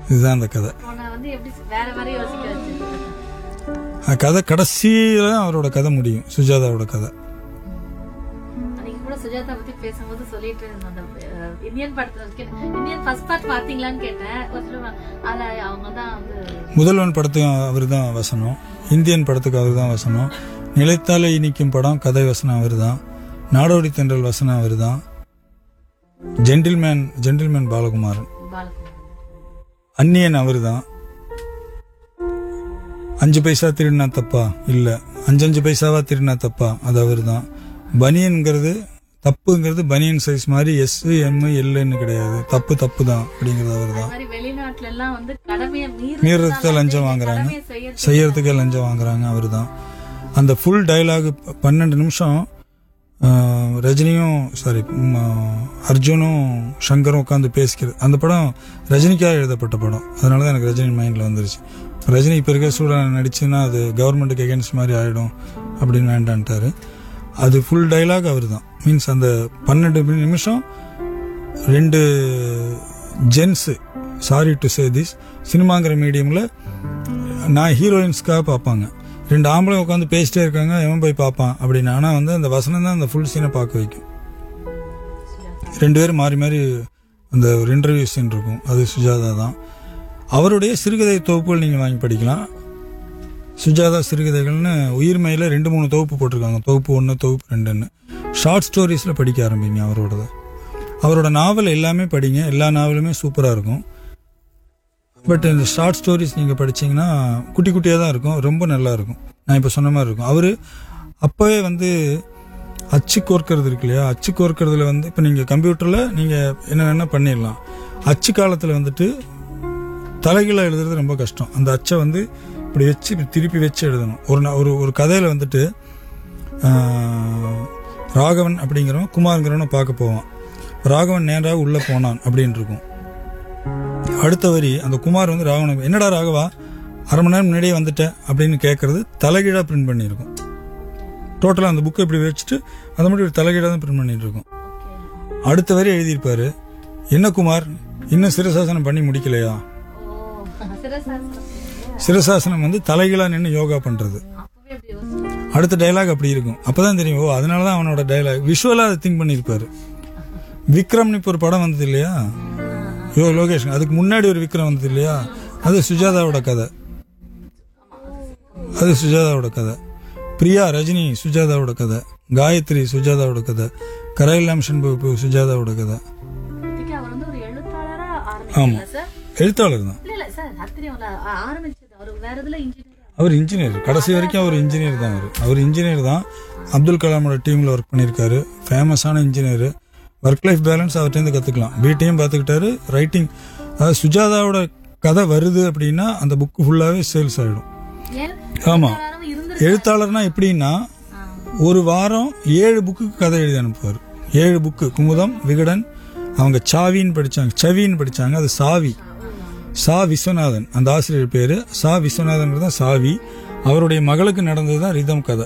இதுதான் அந்த கதை உன்னை வந்து எப்படி வேற வேற யோசிக்க வச்சிருக்கேன் அந்த கதை கடைசியில தான் அவரோட கதை முடியும் சுஜாதாவோட கதை அன்னைக்கு கூட சுஜாதா பத்தி பேசும்போது சொல்லிட்டு இருந்தோம் அந்த அஹ், இந்தியன் படத்துல கேட்டேன். இந்தியன் ஃபர்ஸ்ட் பார்ட் பாத்தீங்களான்னு கேட்டேன் ஒரு சிலர் அதுல அவங்க தான் வந்து முதல்வன் படத்துக்கு அவர் தான் வசனம் இந்தியன் படத்துக்கு அவர் தான் வசனம் நிலைத்தாலே இனிக்கும் படம் கதை வசனம் அவர் தான் நாடோடி தென்றல் வசனம் அவர் தான் ஜென்டில்மேன் ஜென்டில்மேன் பாலகுமாரன் பாலகுமாரன் அந்நியன் அவர் தான் அஞ்சு பைசா திருடினா தப்பா இல்ல அஞ்சஞ்சு பைசாவா திருடினா தப்பா அது அவர் தான் பனியன்கிறது தப்புங்கிறது பனியன் சைஸ் மாதிரி எஸ் எம் எல்னு கிடையாது தப்பு தப்பு தான் அப்படிங்கிறது அவர் தான் இந்த மாதிரி வெளிநாட்டுல எல்லாம் வந்து கடமையை மீறதுக்கு லஞ்சம் வாங்குறாங்க கடமையை செய்ய செய்யறதுக்கே லஞ்சம் வாங்குறாங்க அவர் தான் அந்த ஃபுல் டயலாக் பன்னெண்டு நிமிஷம் ஆஹ், ரஜினியும் சாரி அர்ஜுனும் சங்கரும் உட்காந்து பேசிக்கிறது அந்த படம் ரஜினிக்காக எழுதப்பட்ட படம் அதனால தான் எனக்கு ரஜினி மைண்டில் வந்துருச்சு ரஜினி இப்போ இருக்க சூழல் நடிச்சுன்னா அது கவர்மெண்ட்டுக்கு எகென்ஸ்ட் மாதிரி ஆகிடும் அப்படின்னு வேண்டான்ட்டாரு அது ஃபுல் டயலாக் அவர் தான் மீன்ஸ் அந்த பன்னெண்டு நிமிஷம் ரெண்டு gents sorry to say this சினிமாங்கிற மீடியமில் நான் ஹீரோயின்ஸ்க்காக பார்ப்பாங்க ரெண்டு ஆம்பளை உட்காந்து பேசிட்டே இருக்காங்க எவன் போய் பார்ப்பான் அப்படின்னு ஆனால் வந்து அந்த வசனம் தான் அந்த ஃபுல் சீனை பார்க்க வைக்கும் ரெண்டு பேரும் மாறி மாறி அந்த ஒரு இன்டர்வியூ சீன் இருக்கும் அது சுஜாதா தான் அவருடைய சிறுகதை தொகுப்புகள் நீங்கள் வாங்கி படிக்கலாம் சுஜாதா சிறுகதைகள்னு உயிர்மையில் ரெண்டு மூணு தொகுப்பு போட்டிருக்காங்க தொகுப்பு ஒன்று தொகுப்பு ரெண்டுன்னு ஷார்ட் ஸ்டோரிஸில் படிக்க ஆரம்பிங்க அவரோடத அவரோட நாவல் எல்லாமே படிங்க எல்லா நாவலுமே சூப்பராக இருக்கும் பட் இந்த ஷார்ட் ஸ்டோரிஸ் நீங்கள் படிச்சீங்கன்னா குட்டி குட்டியாக தான் இருக்கும் ரொம்ப நல்லா இருக்கும் நான் இப்போ சொன்ன மாதிரி இருக்கும் அவர் அப்போவே வந்து அச்சு கோர்க்கறது இருக்கு இல்லையா அச்சு கோர்க்கறதுல வந்து இப்போ நீங்கள் கம்ப்யூட்டரில் நீங்கள் என்ன வேணால் பண்ணிடலாம் அச்சு காலத்தில் வந்துட்டு தலைகீழாக எழுதுறது ரொம்ப கஷ்டம் அந்த அச்சை வந்து இப்படி வச்சு இப்படி திருப்பி வச்சு எழுதணும் ஒரு நா- ஒரு ஒரு கதையில் வந்துட்டு ஆஹ், ராகவன் அப்படிங்கிறவன் குமாருங்கிறவனை பார்க்க போவான் ராகவன் நேராக உள்ளே போனான் அப்படின்னு இருக்கும் அடுத்த வரி அந்த குமார் வந்து ராகவன் என்னடா ராகவா அரை மணி நேரம் முன்னாடியே வந்துட்டேன் அப்படின்னு கேட்கறது தலைகீழாக பிரிண்ட் பண்ணியிருக்கும் டோட்டலாக அந்த புக்கை இப்படி வச்சுட்டு அதை மட்டும் இப்படி தலைகீழாக தான் பிரிண்ட் பண்ணிட்டு இருக்கும் அடுத்த வரி எழுதியிருப்பாரு என்ன குமார் இன்னும் சிரசாசனம் பண்ணி முடிக்கலையா ஓ சிரசாசனம் சிரசாசனம் வந்து தலைகீழா நின்று யோகா பண்றது அப்பவே அப்படி யோசிச்சேன் அடுத்த டைலாக் அப்படி இருக்கும் அப்பதான் தெரியும் ஓ அதனால தான் அவனோட டைலாக் விஷுவலா அதை திங்க் பண்ணியிருப்பாரு விக்ரம்னு இப்போ ஒரு படம் வந்தது இல்லையா யோ லோகேஷ் அதுக்கு முன்னாடி ஒரு விக்ரம் வந்தது இல்லையா அது சுஜாதாவோட கதை அது சுஜாதாவோட கதை பிரியா ரஜினி சுஜாதாவோட கதை காயத்ரி சுஜாதாவோட கதை கரையெல்லாம் சண்பு சுஜாதாவோட கதை இதுக்கு அவர் வந்து ஒரு எழுத்தாளரா ஆமா. ஆரம்பிக்கல சார் எழுத்தாளர் தான் இல்ல இல்ல சார் அது தெரியும்ல ஆ- ஆரம்பிச்சது அவர் வேற இதுல இன்ஜினியர் அவர் இன்ஜினியர் கடைசி வரைக்கும் அவர் இன்ஜினியர் தான் அவர் அவர் இன்ஜினியர் தான் அப்துல் கலாமோட டீமில் ஒர்க் பண்ணியிருக்காரு ஃபேமஸான இன்ஜினியர் ஒர்க் லைஃப் பேலன்ஸ் அவர்கிட்டருந்து கற்றுக்கலாம் வீட்டையும் பார்த்துக்கிட்டாரு ரைட்டிங் அதாவது சுஜாதாவோட கதை வருது அப்படின்னா அந்த புக் ஃபுல்லாகவே சேல்ஸ் ஆகிடும் ஏன் ஆமாம் எழுத்தாளரும் இருந்து எழுத்தாளர்னா எப்படின்னா ஒரு வாரம் ஏழு புக்குக்கு கதை எழுதி அனுப்புவார் ஏழு புக்கு குமுதம் விகடன் அவங்க சாவின்னு படிச்சாங்க சவின்னு படிச்சாங்க அது சாவி சா விஸ்வநாதன் அந்த ஆசிரியர் பேரு சா விஸ்வநாதன் தான் சாவி அவருடைய மகளுக்கு நடந்தது தான் ரிதம் கதை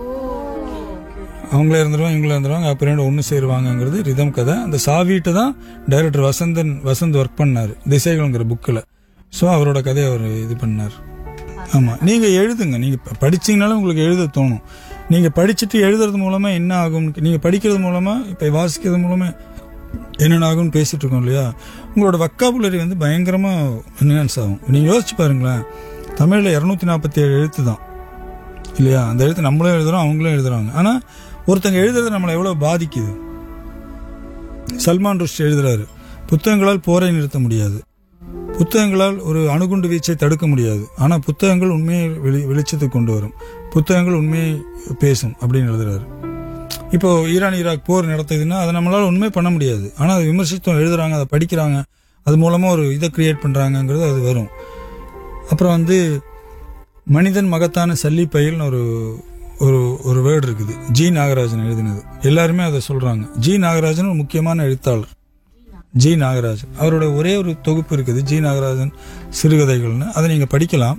அவங்களே இருந்துருவாங்க இவங்களே இருந்துருவாங்க அப்புறம் ஒன்று சேருவாங்கங்கிறது ரிதம் கதை அந்த சாவிட்டு தான் டைரக்டர் வசந்தன் வசந்த் ஒர்க் பண்ணார் திசைகள்ங்கிற புக்கில் ஸோ அவரோட கதையை அவர் இது பண்ணார் ஆமாம் நீங்கள் எழுதுங்க நீங்கள் படிச்சீங்கனாலும் உங்களுக்கு எழுத தோணும் நீங்கள் படிச்சுட்டு எழுதுறது மூலமாக என்ன ஆகும் நீங்கள் படிக்கிறது மூலமாக இப்போ வாசிக்கிறது மூலமாக என்னென்ன ஆகும்னு பேசிட்டு இருக்கோம் இல்லையா உங்களோட வக்காபுலரி வந்து பயங்கரமாக என்ஹான்ஸ் ஆகும் நீங்கள் யோசிச்சு பாருங்களேன் தமிழில் இரநூத்தி நாற்பத்தி ஏழு எழுத்து தான் இல்லையா அந்த எழுத்து நம்மளும் எழுதுறோம் அவங்களும் எழுதுறாங்க ஆனால் ஒருத்தங்க எழுதுறது நம்மளை எவ்வளோ பாதிக்குது சல்மான் ருஷ்டி எழுதுறாரு புத்தகங்களால் போரை நிறுத்த முடியாது புத்தகங்களால் ஒரு அணுகுண்டு வீச்சை தடுக்க முடியாது ஆனால் புத்தகங்கள் உண்மையை வெளி வெளிச்சத்துக்கு கொண்டு வரும் புத்தகங்கள் உண்மையை பேசும் அப்படின்னு எழுதுறாரு இப்போ ஈரான் ஈராக் போர் நடத்துதுன்னா அதை நம்மளால உண்மை பண்ண முடியாது ஆனால் அதை விமர்சித்தம் எழுதுறாங்க அதை படிக்கிறாங்க அது மூலமாக ஒரு இதை கிரியேட் பண்ணுறாங்கங்கிறது அது வரும் அப்புறம் வந்து மனிதன் மகத்தான சல்லிப்பயில்னு ஒரு ஒரு ஒரு வேர்டு இருக்குது ஜி நாகராஜன் எழுதினது எல்லாருமே அதை சொல்றாங்க ஜி நாகராஜன் ஒரு முக்கியமான எழுத்தாளர் ஜி நாகராஜன் அவரோட ஒரே ஒரு தொகுப்பு இருக்குது ஜி நாகராஜன் சிறுகதைகள்னு அதை நீங்க படிக்கலாம்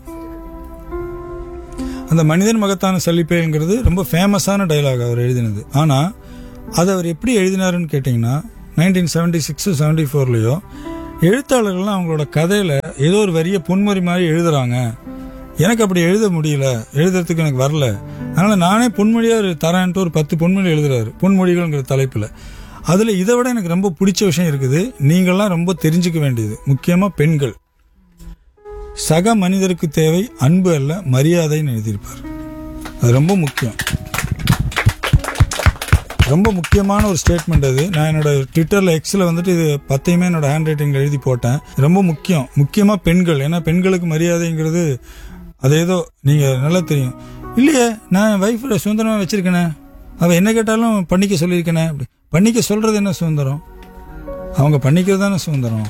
அந்த மனிதன் மகத்தான சல்லிப்பைங்கிறது ரொம்ப ஃபேமஸான டைலாக் அவர் எழுதினது ஆனா அதை அவர் எப்படி எழுதினாருன்னு கேட்டிங்கன்னா நைன்டீன் செவன்டி சிக்ஸ் செவன்டி ஃபோர்லேயோ எழுத்தாளர்கள்லாம் அவங்களோட கதையில ஏதோ ஒரு வரிய பொன்மொழி மாதிரி எழுதுறாங்க எனக்கு அப்படி எழுத முடியல எழுதுறதுக்கு எனக்கு வரல அதனால நானே பொன்மொழியா ஒரு தரேன்ட்டு ஒரு பத்து பொன்மொழி எழுதுறாரு பொன்மொழிகள்ங்கிற தலைப்புல அதுல இதை விட எனக்கு ரொம்ப பிடிச்ச விஷயம் இருக்குது நீங்கள்லாம் ரொம்ப தெரிஞ்சுக்க வேண்டியது முக்கியமா பெண்கள் சக மனிதருக்கு தேவை அன்பு அல்ல மரியாதைன்னு எழுதியிருப்பார் அது ரொம்ப முக்கியம் ரொம்ப முக்கியமான ஒரு ஸ்டேட்மெண்ட் அது நான் என்னோட ட்விட்டர்ல எக்ஸில் வந்துட்டு இது பத்தையுமே என்னோட ஹேண்ட் ரைட்டிங்ல எழுதி போட்டேன் ரொம்ப முக்கியம் முக்கியமா பெண்கள் ஏன்னா பெண்களுக்கு மரியாதைங்கிறது அது ஏதோ நீங்க நல்லா தெரியும் இல்லையே நான் என் வைஃபோட சுதந்திரமா வச்சிருக்கேனே அவ என்ன கேட்டாலும் பண்ணிக்க சொல்லியிருக்கேனே அப்படி பண்ணிக்க சொல்றது என்ன சுதந்திரம் அவங்க பண்ணிக்கிறது தானே சுதந்திரம்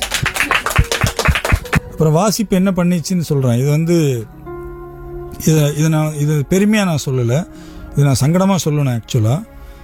அப்புறம் வாசிப்பு என்ன பண்ணிச்சுன்னு சொல்றேன் இது வந்து இதை இது நான் இது பெருமையாக நான் சொல்லலை இது நான் சங்கடமாக சொல்லணும் ஆக்சுவலாக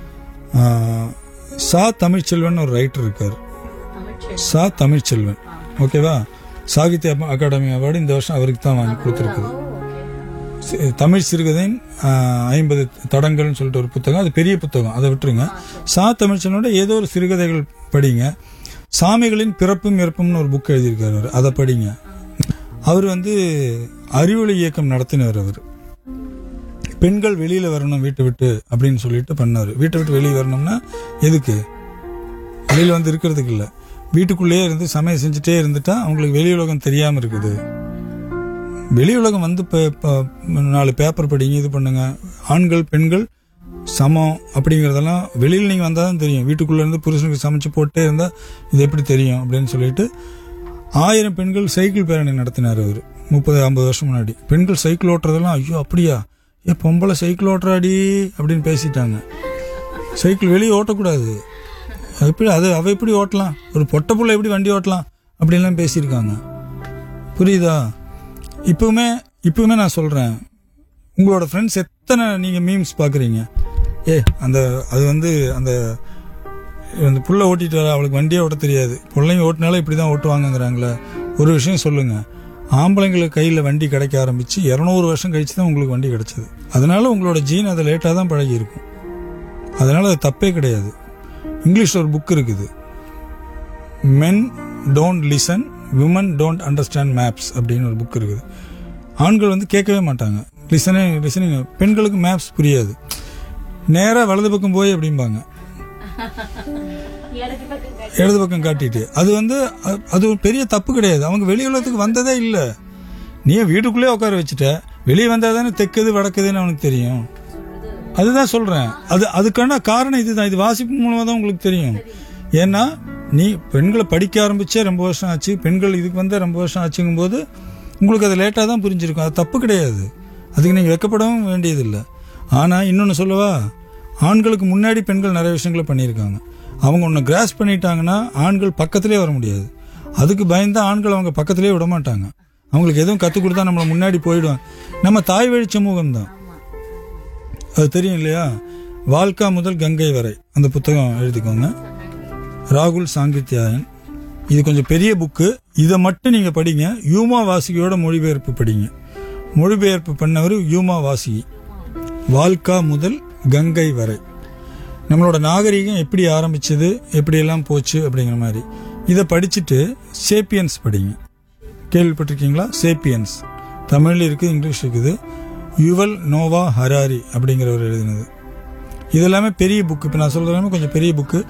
சா தமிழ்ச்செல்வன் ஒரு ரைட்டர் இருக்கார் தமிழ்ச்செல்வி சா தமிழ்ச்செல்வன் ஓகேவா சாகித்ய அகாடமி அவார்டு இந்த வருஷம் அவருக்கு தான் வாங்கி கொடுத்துருக்குது சி- தமிழ் சிறுகதையின் ஆஹ், ஐம்பது தடங்கள்னு சொல்லிட்டு ஒரு புத்தகம் அது பெரிய புத்தகம் அதை விட்டுருங்க சா தமிழ்ச்செல்வனோட ஏதோ ஒரு சிறுகதைகள் படிங்க சாமிகளின் பிறப்பும் இறப்பும்னு ஒரு புக் எழுதியிருக்காரு அவர். அதை படிங்க அவர் வந்து அறிவொளி இயக்கம் நடத்தினவர் அவர் பெண்கள் வெளியில வரணும் வீட்டை விட்டு அப்படின்னு சொல்லிட்டு பண்ணாரு வீட்டை விட்டு வெளியே வரணும்னா எதுக்கு வெளியில வந்து இருக்கிறதுக்கு இல்ல வீட்டுக்குள்ளேயே இருந்து சமையல் செஞ்சுட்டே இருந்துட்டா அவங்களுக்கு வெளி உலகம் தெரியாம இருக்குது வெளி உலகம் வந்து இப்ப- இப்ப நாலு பேப்பர் படிங்க இது பண்ணுங்க ஆண்கள் பெண்கள் சமம் அப்படிங்கறதெல்லாம் வெளியில நீங்க வந்தா தான் தெரியும் வீட்டுக்குள்ள இருந்து புருஷனுக்கு சமைச்சு போட்டே இருந்தா இது எப்படி தெரியும் அப்படின்னு சொல்லிட்டு ஆயிரம் பெண்கள் சைக்கிள் பேரணி நடத்தினார் அவர் முப்பது ஐம்பது வருஷம் முன்னாடி பெண்கள் சைக்கிள் ஓட்டுறதெல்லாம் ஐயோ அப்படியா ஏ பொம்பளை சைக்கிள் ஓட்டுறாடி அப்படின்னு பேசிட்டாங்க சைக்கிள் வெளியே ஓட்டக்கூடாது எப்படி அது அவ எப்படி ஓட்டலாம் ஒரு பொட்டை புள்ள எப்படி வண்டி ஓட்டலாம் அப்படின்லாம் பேசியிருக்காங்க புரியுதா இப்பவுமே இப்பவுமே நான் சொல்றேன் உங்களோட ஃப்ரெண்ட்ஸ் எத்தனை நீங்க மீம்ஸ் பாக்குறீங்க ஏ அந்த அது வந்து அந்த அந்த புள்ள ஓட்டிட்டு வர அவளுக்கு வண்டியே ஓட்ட தெரியாது பிள்ளைங்க ஓட்டினாலும் இப்படி தான் ஓட்டுவாங்கங்கிறாங்களே ஒரு விஷயம் சொல்லுங்க ஆம்பளைங்களுக்கு கையில் வண்டி கிடைக்க ஆரம்பிச்சு இரநூறு வருஷம் கழிச்சு தான் உங்களுக்கு வண்டி கிடைச்சது அதனால உங்களோட ஜீன் அதை லேட்டாக தான் பழகி இருக்கும் அதனால அது தப்பே கிடையாது இங்கிலீஷில் ஒரு புக் இருக்குது men don't listen women don't understand maps அப்படின்னு ஒரு புக் இருக்குது ஆண்கள் வந்து கேட்கவே மாட்டாங்க லிசனே லிசனிங் பெண்களுக்கு மேப்ஸ் புரியாது நேராக வலது பக்கம் போய் அப்படிம்பாங்க இடது பக்கம் கை இடது பக்கம் காட்டிட்டு அது வந்து அ- அது ஒரு பெரிய தப்பு கிடையாது அவங்க வெளி உலகத்துக்கு வந்ததே இல்லை நீ வீட்டுக்குள்ளே உட்கார வச்சுட்ட வெளியே வந்தா தானே தெக்குது வடக்குதுன்னு அவனுக்கு தெரியும் அதுதான் சொல்றேன் அது அதுக்கான காரணம் இதுதான் இது வாசிப்பு மூலமா தான் உங்களுக்கு தெரியும் ஏன்னா நீ பெண்களை படிக்க ஆரம்பிச்சே ரொம்ப வருஷம் ஆச்சு பெண்கள் இதுக்கு வந்தே ரொம்ப வருஷம் ஆச்சுங்கும் போது உங்களுக்கு அது லேட்டாக தான் புரிஞ்சிருக்கும் அது தப்பு கிடையாது அதுக்கு நீங்கள் வெக்கப்படவும் வேண்டியதில்லை ஆனால் இன்னொன்று சொல்லவா ஆண்களுக்கு முன்னாடி பெண்கள் நிறைய விஷயங்களை பண்ணியிருக்காங்க அவங்க ஒன்று கிராஸ் பண்ணிட்டாங்கன்னா ஆண்கள் பக்கத்திலே வர முடியாது அதுக்கு பயந்து ஆண்கள் அவங்க பக்கத்திலே விட மாட்டாங்க அவங்களுக்கு எதுவும் கற்றுக் கொடுத்தா நம்மளை முன்னாடி போயிடுவாங்க நம்ம தாய் வழி சமூகம் தான் அது தெரியும் இல்லையா வாழ்க்கா முதல் கங்கை வரை அந்த புத்தகம் எழுதிக்கோங்க ராகுல் சாங்கித்யாயன் இது கொஞ்சம் பெரிய புக்கு இதை மட்டும் நீங்க படிங்க யூமா வாசிகியோட மொழிபெயர்ப்பு படிங்க மொழிபெயர்ப்பு பண்ணவர் யூமா வாசிகி வாழ்க்கா முதல் கங்கை வரை நம்மளோட நாகரிகம் எப்படி ஆரம்பிச்சது எப்படியெல்லாம் போச்சு அப்படிங்கிற மாதிரி இதை படிச்சுட்டு சேப்பியன்ஸ் படிங்க கேள்விப்பட்டிருக்கீங்களா சேப்பியன்ஸ் தமிழ்ல இருக்குது இங்கிலீஷ் இருக்குது யுவல் நோவா ஹராரி அப்படிங்கிறவர் எழுதினது இது எல்லாமே பெரிய புக்கு இப்போ நான் சொல்றது எல்லாமே கொஞ்சம் பெரிய book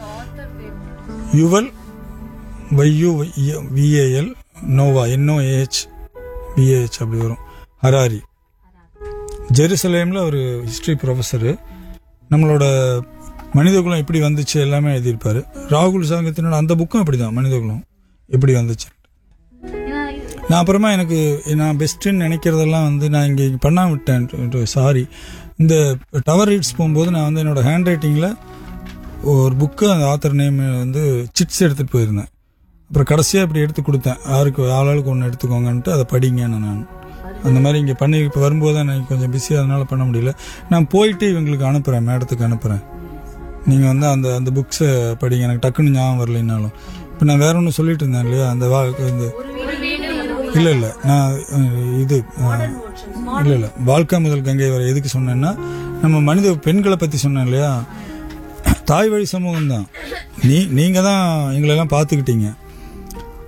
Yuval YU VAL Noah NOAH VAH அப்படி வரும் ஹராரி ஜெருசலேமில் ஒரு ஹிஸ்டரி ப்ரொஃபஸரு நம்மளோட மனிதகுலம் எப்படி வந்துச்சு எல்லாமே எழுதியிருப்பாரு ராகுல் சாங்கத்தினோட அந்த புக்கும் அப்படிதான் மனிதகுலம் எப்படி வந்துச்சு ஏன்னா இது- நான் அப்புறமா எனக்கு நான் பெஸ்ட்டுன்னு நினைக்கிறதெல்லாம் வந்து நான் இங்கே பண்ணாம விட்டேன் சாரி இந்த டவர் ரீட்ஸ் போகும்போது நான் வந்து என்னோட ஹேண்ட் ரைட்டிங்கில் ஒரு புக்கு அந்த ஆத்தர் நேம் வந்து சிட்ஸ் எடுத்துகிட்டு போயிருந்தேன் அப்புறம் கடைசியாக இப்படி எடுத்து கொடுத்தேன் யாருக்கு ஆளாளுக்கு ஒன்று எடுத்துக்கோங்கன்ட்டு அதை படிங்கன்னு நான் அந்த மாதிரி இங்கே பண்ணி இப்போ வரும்போது தான் எனக்கு கொஞ்சம் பிஸியாக அதனால பண்ண முடியல நான் போயிட்டு இவங்களுக்கு அனுப்புகிறேன் மேடத்துக்கு அனுப்புகிறேன் நீங்கள் வந்து அந்த அந்த புக்ஸை படிங்க எனக்கு டக்குன்னு ஞாபகம் வரலைன்னாலும் இப்போ நான் வேற ஒன்று சொல்லிட்டு இருந்தேன் இல்லையா அந்த வா இந்த ஒரு வீடு ஒரு இல்ல இல்ல நான் அஹ், இது அஹ், இல்ல இல்ல வாழ்க்கை முதல் கங்கை வரை எதுக்கு சொன்னேன்னா நம்ம மனித பெண்களை பத்தி சொன்னேன் இல்லையா தாய் வழி சமூகம் தான் நீ நீங்க தான் எங்களெல்லாம் பார்த்துக்கிட்டீங்க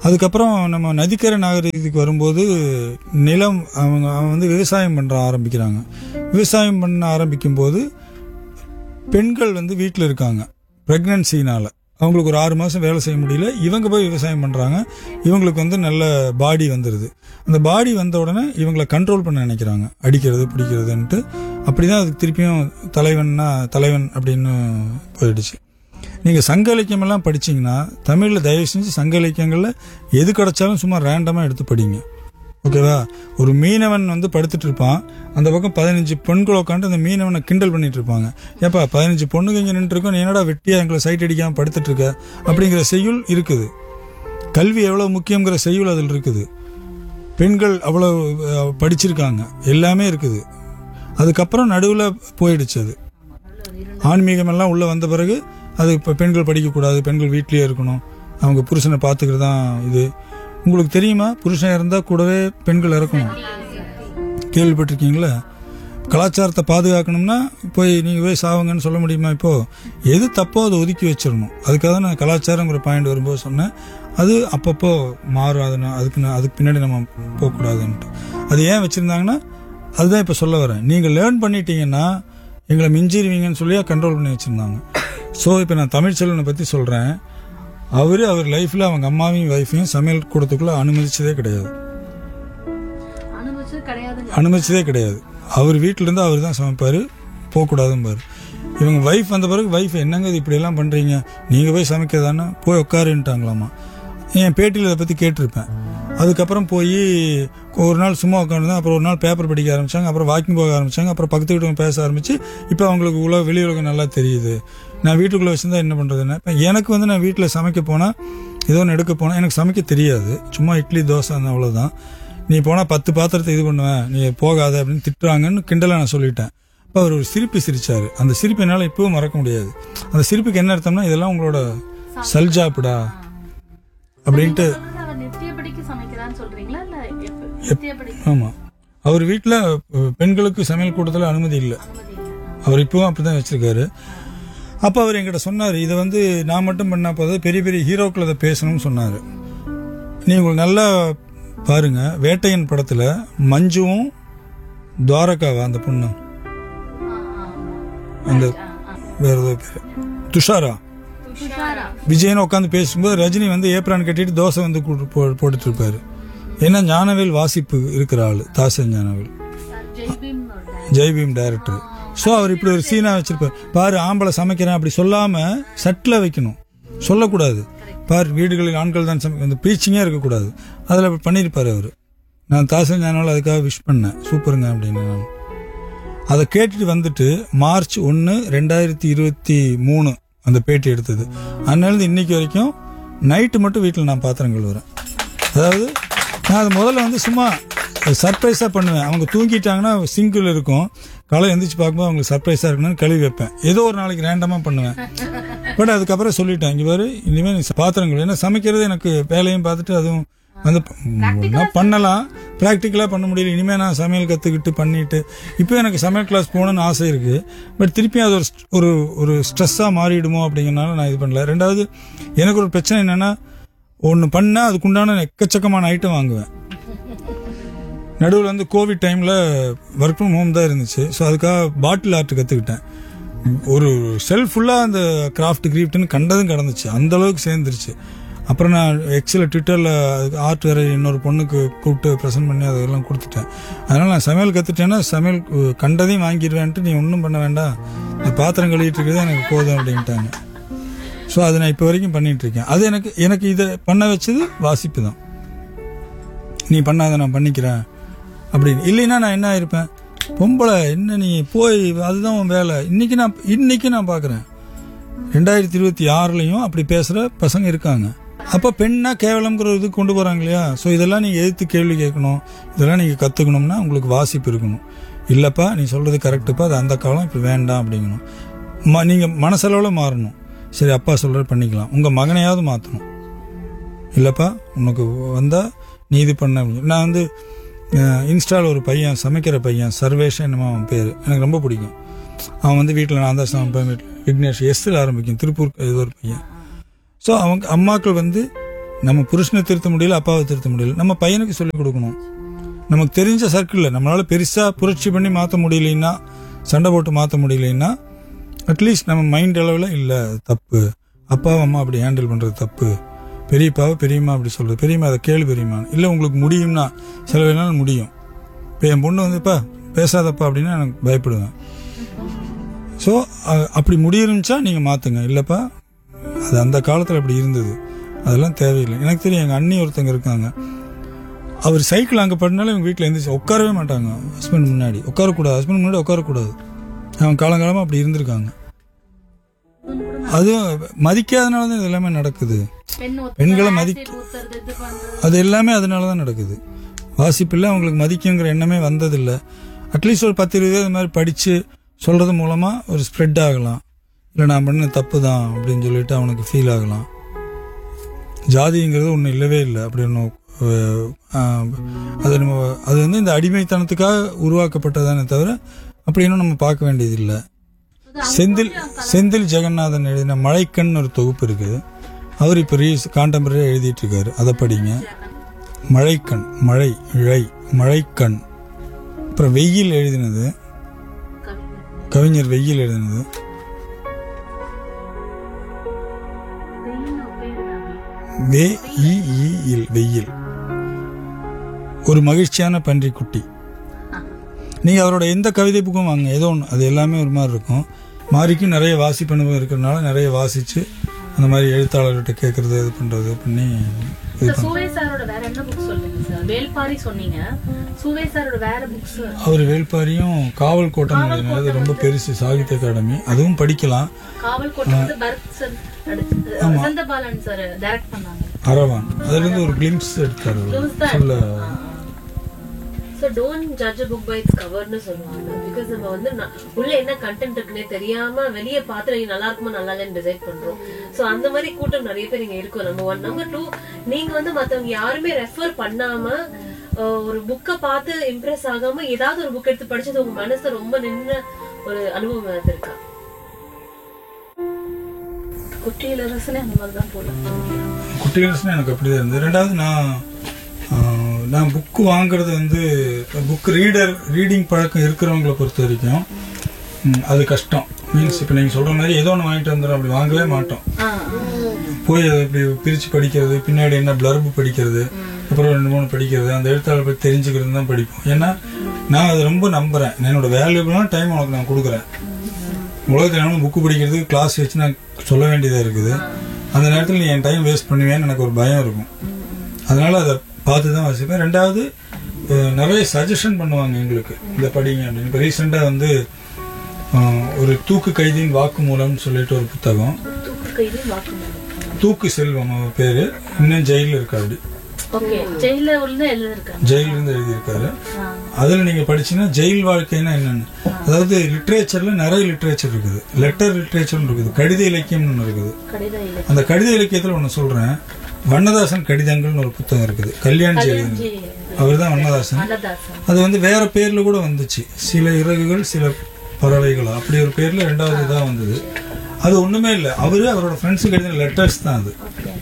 அதுக்கப்புறம் நம்ம நதிக்கரை நாகரிகத்துக்கு வரும்போது நிலம் அவங்க அவன் வந்து விவசாயம் பண்ண ஆரம்பிக்கிறாங்க விவசாயம் பண்ண ஆரம்பிக்கும் போது பெண்கள் வந்து வீட்டில் இருக்காங்க ப்ரெக்னன்சினால அவங்களுக்கு ஒரு ஆறு மாதம் வேலை செய்ய முடியல இவங்க போய் விவசாயம் பண்ணுறாங்க இவங்களுக்கு வந்து நல்ல பாடி வந்துடுது அந்த பாடி வந்த உடனே இவங்களை கண்ட்ரோல் பண்ண நினைக்கிறாங்க அடிக்கிறது பிடிக்கிறதுன்ட்டு அப்படி தான் அதுக்கு திருப்பியும் தலைவன்னா தலைவன் அப்படின்னு போயிடுச்சு நீங்கள் சங்க இலக்கியமெல்லாம் படிச்சீங்கன்னா தமிழில் தயவு செஞ்சு சங்க இலக்கியங்களில் எது கிடைச்சாலும் சும்மா ரேண்டமாக எடுத்து படிங்க ஓகேவா ஒரு மீனவன் வந்து படுத்துட்டு இருப்பான் அந்த பக்கம் பதினஞ்சு பெண்கள் உட்காந்து அந்த மீனவனை கிண்டல் பண்ணிட்டு இருப்பாங்க ஏப்பா பதினஞ்சு பொண்ணுங்க இங்கே நின்று இருக்கோம் நீ என்னடா வெட்டியா எங்களை சைட் அடிக்காம படுத்துட்டு இருக்க அப்படிங்கிற செய்யுள் இருக்குது கல்வி எவ்வளவு முக்கியங்கிற செய்யுள் அதில் இருக்குது பெண்கள் அவ்வளவு அஹ், படிச்சிருக்காங்க எல்லாமே இருக்குது அதுக்கப்புறம் நடுவில் போயிடுச்சு அது ஆன்மீகம் எல்லாம் உள்ள வந்த பிறகு அது இப்போ பெண்கள் படிக்கக்கூடாது பெண்கள் வீட்லயே இருக்கணும் அவங்க புருஷனை பார்த்துக்கிறது தான் இது உங்களுக்கு தெரியுமா புருஷன் இருந்தால் கூடவே பெண்கள் இறக்கணும் கேள்விப்பட்டிருக்கீங்களா கலாச்சாரத்தை பாதுகாக்கணும்னா போய் நீங்கள் போய் சாவுங்கன்னு சொல்ல முடியுமா இப்போ எது தப்போ அதை ஒதுக்கி வச்சிடணும் அதுக்காக தான் நான் கலாச்சாரங்கிற பாயிண்ட் வரும்போது சொன்னேன் அது அப்பப்போ மாறும் அது நான் அதுக்கு நான் அதுக்கு பின்னாடி நம்ம போகக்கூடாதுன்ட்டு அது ஏன் வச்சுருந்தாங்கன்னா அதுதான் இப்போ சொல்ல வரேன் நீங்கள் லேர்ன் பண்ணிட்டீங்கன்னா எங்களை மிஞ்சிருவீங்கன்னு சொல்லி கண்ட்ரோல் பண்ணி வச்சுருந்தாங்க ஸோ இப்போ நான் தமிழ்ச்செல்வனை பற்றி சொல்கிறேன் அவர் அவர் லைஃப்பில் அவங்க அம்மாவையும் ஒய்ஃபையும் சமையல் கூடத்துக்குள்ளே அனுமதிச்சதே கிடையாது அனுபவிச்சது கிடையாதுங்க அனுமதிச்சதே கிடையாது அவர் வீட்டில இருந்து அவர் தான் சமைப்பார் போகக்கூடாதும்பாரு இவங்க ஒய்ஃப் வந்த பிறகு ஒய்ஃப் என்னங்க இது இப்படியெல்லாம் பண்ணுறீங்க நீங்கள் போய் சமைக்கிறதானே போய் உட்காருன்ட்டாங்களாமா என் பேட்டியில் இதை பற்றி கேட்டிருப்பேன் அதுக்கப்புறம் போய் ஒரு நாள் சும்மா உட்காந்துருந்தேன் அப்புறம் ஒரு நாள் பேப்பர் படிக்க ஆரம்பிச்சாங்க அப்புறம் வாக்கிங் போக ஆரம்பிச்சாங்க அப்புறம் பக்கத்து வீட்டுக்கு பேச ஆரம்பிச்சு இப்போ அவங்களுக்கு உலக வெளி உலகம் நல்லா தெரியுது நான் வீட்டுக்குள்ளே வச்சிருந்தா என்ன பண்ணுறதுன்னு இப்போ எனக்கு வந்து நான் வீட்டில் சமைக்க போனால் ஏதோ ஒன்று எடுக்க போனால் எனக்கு சமைக்க தெரியாது சும்மா இட்லி தோசை அந்த அவ்வளோதான் நீ போனால் பத்து பாத்திரத்தை இது பண்ணுவேன் நீ போகாத அப்படின்னு திட்டுறாங்கன்னு கிண்டலாக நான் சொல்லிட்டேன் அப்போ அவர் ஒரு சிரிப்பு சிரிச்சாரு அந்த சிரிப்பு என்னால் இப்பவும் மறக்க முடியாது அந்த சிரிப்புக்கு என்ன அர்த்தம்னா இதெல்லாம் உங்களோட சல்ஜாப்புடா அப்படின்ட்டு சொன்னது அவர் நித்தியப்படிக்கு சமைக்கிறான்னு சொல்றீங்களா இல்ல எப்ப- நித்தியப்படி ஆமாம் அவர் வீட்டில் பெண்களுக்கு சமையல் கூட்டத்தில் அனுமதி இல்லை அனுமதி இல்லை அவர் இப்பவும் அப்படிதான் வச்சிருக்காரு அப்போ அவர் என்கிட்ட சொன்னார் இதை வந்து நான் மட்டும் பண்ணா போது பெரிய பெரிய ஹீரோக்கள் அதை பேசணும்னு சொன்னார் நீ உங்களுக்கு நல்லா பாருங்க வேட்டையன் படத்தில் மஞ்சுவும் துவாரகாவா அந்த பொண்ணு ஆ, ஆ, அந்த ஆ, ஆ. வேற ஏதோ பேர் துஷாரா துஷாரா விஜயன் உட்காந்து பேசும்போது ரஜினி வந்து ஏப்ரான் கட்டிட்டு தோசை வந்து கூட்டு போ- போட்டுட்டு இருப்பாரு ஏன்னா ஞானவேல் வாசிப்பு இருக்கிற ஆளு Dasan Gnanavel sir Jai Bhim Jai Bhim director so அவர் இப்படி ஒரு சீனா வச்சிருப்பார் பாரு ஆம்பளை சமைக்கிறேன் அப்படி சொல்லாம சட்டில் வைக்கணும் சொல்லக்கூடாது பார் வீடுகளில் ஆண்கள் தான் சமை அந்த ப்ரீச்சிங்கே இருக்கக்கூடாது அதில் அப்படி பண்ணியிருப்பார் அவர் நான் தாசன் ஞானவேல் அதுக்காக விஷ் பண்ணேன் சூப்பருங்க அப்படின்னு நான் அதை கேட்டுட்டு வந்துட்டு மார்ச் ஒன்று ரெண்டாயிரத்தி இருபத்தி மூணு அந்த பேட்டி எடுத்தது அதனால இன்னைக்கு வரைக்கும் நைட்டு மட்டும் வீட்டில் நான் பாத்திரம் கழுவுறேன் அதாவது நான் அது முதல்ல வந்து சும்மா சர்ப்ரைஸாக பண்ணுவேன் அவங்க தூங்கிட்டாங்கன்னா சிங்கிள் இருக்கும் காலை எந்திரிச்சு பார்க்கும்போது அவங்களுக்கு சர்ப்ரைஸாக இருக்கணும்னு கழுவி வைப்பேன் ஏதோ ஒரு நாளைக்கு ரேண்டமாக பண்ணுவேன் பட் அதுக்கப்புறம் சொல்லிட்டேன் இங்கே பாரு இனிமேல் நீ பாத்திரம் கழுவு ஏன்னா சமைக்கிறது எனக்கு வேலையும் பார்த்துட்டு அதுவும் வந்து ஒன்றா பண்ணலாம் ப்ராக்டிக்கலாக பண்ண முடியல இனிமேல் நான் சமையல் கற்றுக்கிட்டு பண்ணிட்டு இப்போ எனக்கு சமையல் கிளாஸ் போகணும்னு ஆசை இருக்குது பட் திருப்பி அது ஒரு st- ஒரு ஒரு ஸ்ட்ரெஸ்ஸாக மாறிடுமோ அப்படிங்கிறனால நான் இது பண்ணல ரெண்டாவது எனக்கு ஒரு பிரச்சனை என்னென்னா ஒன்று பண்ணால் அதுக்குண்டான எக்கச்சக்கமான ஐட்டம் வாங்குவேன் நடுவில் வந்து கோவிட் டைமில் ஒர்க் ஃப்ரம் ஹோம் தான் இருந்துச்சு ஸோ அதுக்காக பாட்டில் ஆர்ட் கற்றுக்கிட்டேன் ஒரு செல்ஃப் ஃபுல்லாக அந்த கிராஃப்ட் கிரீஃப்ட்னு கண்டதும் கடந்துச்சு அந்த அளவுக்கு சேர்ந்துருச்சு அப்புறம் நான் எக்ஸில் ட்விட்டரில் ஆர்ட் வேற இன்னொரு பொண்ணுக்கு கூப்பிட்டு ப்ரெசென்ட் பண்ணி அதெல்லாம் கொடுத்துட்டேன் அதனால் நான் சமையல் கற்றுட்டேன்னா சமையல் அஹ், கண்டதையும் வாங்கிடுவேன்ட்டு நீ ஒன்றும் பண்ண வேண்டாம் இந்த பாத்திரம் கழுவிட்டு இருக்கிறது எனக்கு போதும் அப்படின்ட்டாங்க ஸோ அதை நான் இப்போ வரைக்கும் பண்ணிட்டு இருக்கேன் அது எனக்கு எனக்கு இதை பண்ண வச்சது வாசிப்பு தான் நீ பண்ணாத நான் பண்ணிக்கிறேன் அப்படின்னு இல்லைன்னா நான் என்ன ஆயிருப்பேன் பொம்பளை என்ன நீ போய் அதுதான் உன் வேலை இன்னைக்கு நான் இன்னைக்கு நான் பார்க்குறேன் ரெண்டாயிரத்தி இருபத்தி ஆறுலையும் அப்படி பேசுகிற பசங்க இருக்காங்க அப்போ பெண்ணா கேவலம்ங்கிற ஒரு இது கொண்டு போகிறாங்க இல்லையா ஸோ இதெல்லாம் நீங்கள் எதிர்த்து கேள்வி கேட்கணும் இதெல்லாம் நீங்கள் கற்றுக்கணும்னா உங்களுக்கு வாசிப்பு இருக்கணும் இல்லைப்பா நீ சொல்கிறது கரெக்டுப்பா அது அந்த காலம் இப்போ வேண்டாம் அப்படிங்கணும் ம நீங்கள் மனசளவில் மாறணும் சரி அப்பா சொல்கிற பண்ணிக்கலாம் உங்கள் மகனையாவது மாற்றணும் இல்லைப்பா உனக்கு வந்தால் நீ இது பண்ண அப்படின்னு. நான் வந்து இன்ஸ்டாவில் ஒரு பையன் சமைக்கிற பையன் சர்வேஷ் என்னமோ அவன் பேர் எனக்கு ரொம்ப பிடிக்கும் அவன் வந்து வீட்டில் நான் தான் சமைப்பேன் வீட்டில் விக்னேஷ் எஸ்ஸில் ஆரம்பிக்கும் திருப்பூர் ஏதோ ஒரு பையன் ஸோ அவங்க அம்மாக்கள் வந்து நம்ம புருஷனை திருத்த முடியல அப்பாவை திருத்த முடியல நம்ம பையனுக்கு சொல்லிக் கொடுக்கணும் நமக்கு தெரிஞ்ச சர்க்கிளில் நம்மளால பெருசா புரட்சி பண்ணி மாற்ற முடியலைன்னா சண்டை போட்டு மாற்ற முடியலைன்னா அட்லீஸ்ட் நம்ம மைண்ட் அளவில் இல்லை தப்பு அப்பா அம்மா அப்படி ஹேண்டில் பண்ணுறது தப்பு பெரியப்பாவை பெரியம்மா அப்படி சொல்கிறது பெரியம்மா அதை கேளு பெரியம்மா இல்லை உங்களுக்கு முடியும்னா சில வேணாலும் முடியும் இப்போ என் பொண்ணு வந்து இப்போ பேசாதப்பா அப்படின்னா எனக்கு பயப்படுவேன் ஸோ அப்படி முடியிருந்துச்சா நீங்கள் மாற்றுங்க இல்லைப்பா அது அந்த காலத்தில் அப்படி இருந்தது அதெல்லாம் தேவையில்லை எனக்கு தெரியும் எங்கள் அண்ணி ஒருத்தங்க இருக்காங்க அவர் சைக்கிள் அங்கே பண்ணாலும் இவங்க வீட்டில் எழுந்திரிச்சு உட்காரவே மாட்டாங்க ஹஸ்பண்ட் முன்னாடி உட்காரக்கூடாது ஹஸ்பண்ட் முன்னாடி உட்காரக்கூடாது அவங்க காலங்காலமாக அப்படி இருந்திருக்காங்க அதுவும் மதிக்காதனால தான் இது எல்லாமே நடக்குது பெண் ஒத்துக்க, பெண்களை acid மதிக்க- ஊத்துறது, இது பண்றது. அது எல்லாமே அதனால தான் நடக்குது வாசிப்பில் அவங்களுக்கு மதிக்குங்கிற எண்ணமே வந்ததில்லை அட்லீஸ்ட் ஒரு பத்து இருபது இது மாதிரி படித்து சொல்கிறது மூலமாக ஒரு ஸ்ப்ரெட் ஆகலாம் இல்லை நான் பண்ண தப்பு தான் அப்படின்னு சொல்லிட்டு அவனுக்கு ஃபீல் ஆகலாம் ஜாதிங்கிறது ஒன்றும் இல்லவே இல்லை அப்படி ஒன்று அது நம்ம அது வந்து இந்த அடிமைத்தனத்துக்காக உருவாக்கப்பட்டதானே தவிர அப்படின்னு நம்ம பார்க்க வேண்டியதில்லை செந்தில் செந்தில் ஜெகநாதன் எழுதின மழைக்கண் ஒரு தொகுப்பு இருக்குது அவர் இப்போ ரீஸ் கான்டெம்பரரி எழுதிட்டு இருக்காரு அதை படிங்க மழைக்கண் மழை இழை மழைக்கண் அப்புறம் வெயில் எழுதினது கவிஞர். கவிஞர் வெயில் எழுதினது வெயில்னு ஒரு பேரு தானே. வே இ இ இல் வெயில் ஒரு மகிழ்ச்சியான பன்றிக்குட்டி நீங்க அவரோட எந்த கவிதை புக்கும் வாங்க ஏதோ ஒன்று அது எல்லாமே ஒரு மாதிரி இருக்கும் மாரிக்கும் நிறைய வாசிப்பு அனுபவம் இருக்கிறதுனால நிறைய வாசிச்சு அந்த மாதிரி எழுத்தாளர்கிட்ட கேட்கறது இது பண்றது பண்ணி இது சார், சுவே சாரோட வேற என்ன புக் சொல்லுங்க சார் வேல்பாரி சொன்னீங்க சுவே சாரோட வேற புக்ஸ் அவர் வேல்பாரியும் காவல் கோட்டம் எழுதினது அது ரொம்ப பெருசு சாகித்ய அகாடமி அதுவும் படிக்கலாம் காவல் கோட்டை வந்து பரத் சார் நடிச்சு- வசந்தபாலன் சார் டைரக்ட் பண்ணாங்க அரவான் அதுல இருந்து ஒரு கிளிம்ஸ் எடுத்தாரு Glimpse தான் சொல்ல so don't judge a book by its கவர்னு சொல்லுவாங்க பிகாஸ் நம்ம வந்து ந- உள்ள என்ன கண்டென்ட் இருக்குன்னே தெரியாம வெளியே பார்த்து நீங்க நல்லா இருக்குமா நல்லா இல்லைன்னு டிசைட் பண்றோம் ஸோ அந்த மாதிரி கூட்டம் நிறைய பேர் இங்க இருக்கும் நம்பர் ஒன் நம்பர் டூ நீங்க வந்து மத்தவங்க யாருமே ரெஃபர் பண்ணாம அஹ், ஒரு புக்கை பார்த்து இம்ப்ரெஸ் ஆகாம ஏதாவது ஒரு புக் எடுத்து படிச்சது உங்க மனசு ரொம்ப நின்ற ஒரு அனுபவம் ஏதாவது இருக்கா குட்டியில ரசனை அந்த மாதிரி தான் போல குட்டிகளுஸ்னா எனக்கு அப்படிதான் இருந்தது ரெண்டாவது நான் ஆஹ், நான் புக்கு வாங்குறது வந்து புக் ரீடர் ரீடிங் பழக்கம் இருக்கிறவங்கள பொறுத்த வரைக்கும் ம், அது கஷ்டம் மீன்ஸ் இப்போ நீங்கள் சொல்ற மாதிரி ஏதோ ஒன்று வாங்கிட்டு வந்துடும் அப்படி வாங்கவே மாட்டோம் ஆ, போய் அதை இப்படி பிரித்து படிக்கிறது பின்னாடி என்ன பிளர்பு படிக்கிறது அப்புறம் ரெண்டு மூணு படிக்கிறது அந்த எழுத்தாளர் பற்றி தெரிஞ்சுக்கிறது தான் படிப்போம் ஏன்னா நான் அதை ரொம்ப நம்புறேன் என்னோட வேல்யூபிளான டைம் உனக்கு நான் கொடுக்குறேன் உலகத்தில் என்ன புக்கு படிக்கிறதுக்கு கிளாஸ் வச்சு நான் சொல்ல வேண்டியதாக இருக்குது அந்த நேரத்தில் நீ என் டைம் வேஸ்ட் பண்ணுவேன்னு எனக்கு ஒரு பயம் இருக்கும் அதனால அதை பார்த்து தான் வாசிப்பேன் ரெண்டாவது அஹ், நிறைய சஜஷன் பண்ணுவாங்க எங்களுக்கு இந்த படிங்க அப்படின்னு இப்போ ரீசெண்டாக வந்து அஹ், ஒரு தூக்கு கைதியின் வாக்குமூலம்னு சொல்லிட்டு ஒரு புத்தகம் தூக்கு கைது வாக்குமூலம் தூக்கு செல்வம் அவர் பேரு இன்னும் ஜெயில இருக்காரு ஓகே ஜெயில உள்ள எழுதிருக்காங்க ஜெயில இருந்து எழுதியிருக்காரு ஆ. அதுல நீங்க படிச்சீங்கன்னா ஜெயில் வாழ்க்கைன்னா என்னன்னு அதாவது லிட்ரேச்சர்ல நிறைய லிட்ரேச்சர் இருக்குது லெட்டர் லிட்ரேச்சர் இருக்குது கடித இலக்கியம்னு ஒன்று இருக்குது கடித இலக்கியம் அந்த கடித இலக்கியத்துல ஒன்று சொல்றேன் வண்ணதாசன் கடிதங்கள்னு ஒரு புத்தகம் இருக்குது கல்யாண்ஜி எழுதினது அவர் தான் வண்ணதாசன் அன்னதாசன் அது வந்து வேற பேர்ல கூட வந்துச்சு சில இறகுகள் சில பறவைகளா அப்படி ஒரு பேர்ல ரெண்டாவது இதாக வந்தது அது ஒண்ணுமே இல்லை அவரு அவரோட ஃப்ரெண்ட்ஸுக்கு எழுதின லெட்டர்ஸ் தான் அது ஓகே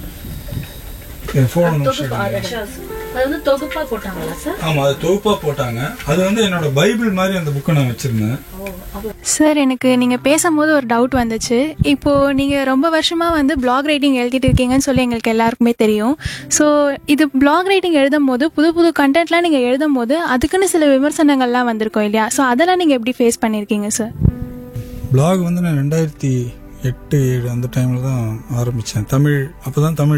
என் phone ஒரு நிமிஷம் தொகுப்பா எடுங்க. அது வந்து தொகுப்பா போட்டாங்களா சார் ஆமா அது தொகுப்பா போட்டாங்க அது வந்து என்னோட பைபிள் மாதிரி அந்த புக்கை நான் வச்சிருந்தேன் சார் எனக்கு நீங்கள் பேசும்போது ஒரு டவுட் வந்துச்சு இப்போது நீங்கள் ரொம்ப வருஷமாக வந்து பிளாக் ரைட்டிங் எழுதிட்டு இருக்கீங்கன்னு சொல்லி எங்களுக்கு எல்லாருக்குமே தெரியும் ஸோ இது பிளாக் ரைட்டிங் எழுதும் போது புது புது கண்டென்ட்லாம் நீங்கள் எழுதும் போது அதுக்குன்னு சில விமர்சனங்கள்லாம் வந்திருக்கும் இல்லையா ஸோ அதெல்லாம் நீங்கள் எப்படி ஃபேஸ் பண்ணியிருக்கீங்க சார் blog வந்து நான் ரெண்டாயிரத்தி எட்டு ஏழு அந்த டைமில் தான் ஆரம்பித்தேன் தமிழ் அப்போ தான் தமிழ்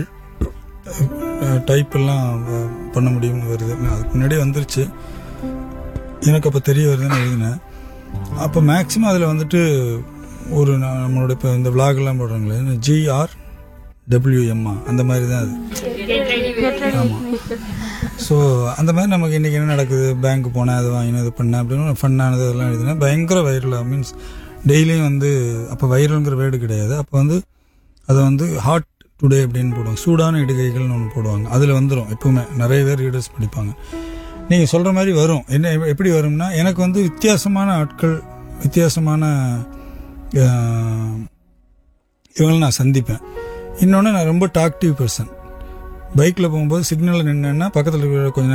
டைப் எல்லாம் அஹ், பண்ண முடியும்னு வருது நான் அதுக்கு முன்னாடியே வந்துருச்சு எனக்கு அப்போ தெரிய வருதுன்னு எழுதினேன் அப்போ மேக்ஸிமம் அதில் வந்துட்டு ஒரு நான் நம்மளோட இப்போ இந்த விளாக்லாம் போடுறாங்களே ஜிஆர் டபிள்யூஎம்ஆ அந்த மாதிரி தான் அது ஆமாம் ஸோ அந்த மாதிரி நமக்கு இன்றைக்கி என்ன நடக்குது பேங்க் போனேன் அது வாங்கினேன் இது பண்ணேன் அப்படின்னு ஃபன்னானது அதெல்லாம் எழுதினேன் பயங்கர வைரலாக மீன்ஸ் டெய்லியும் வந்து அப்போ வைரல்ங்கிற வேர்டு கிடையாது அப்போ வந்து அதை வந்து ஹாட் டுடே அப்படின்னு போடுவாங்க சூடான இடுகைகள்னு ஒன்று போடுவாங்க அதில் வந்துடும் எப்பவுமே நிறைய பேர் ரீடர்ஸ் படிப்பாங்க நீங்கள் சொல்கிற மாதிரி வரும் என்ன எப்படி வரும்னா எனக்கு வந்து வித்தியாசமான ஆட்கள் வித்தியாசமான அஹ், இவங்களை நான் சந்திப்பேன் இன்னொன்று நான் ரொம்ப டாக்டிவ் பர்சன் பைக்கில் போகும்போது சிக்னலில் நின்னேன்னா பக்கத்தில் இருக்கிற கொஞ்ச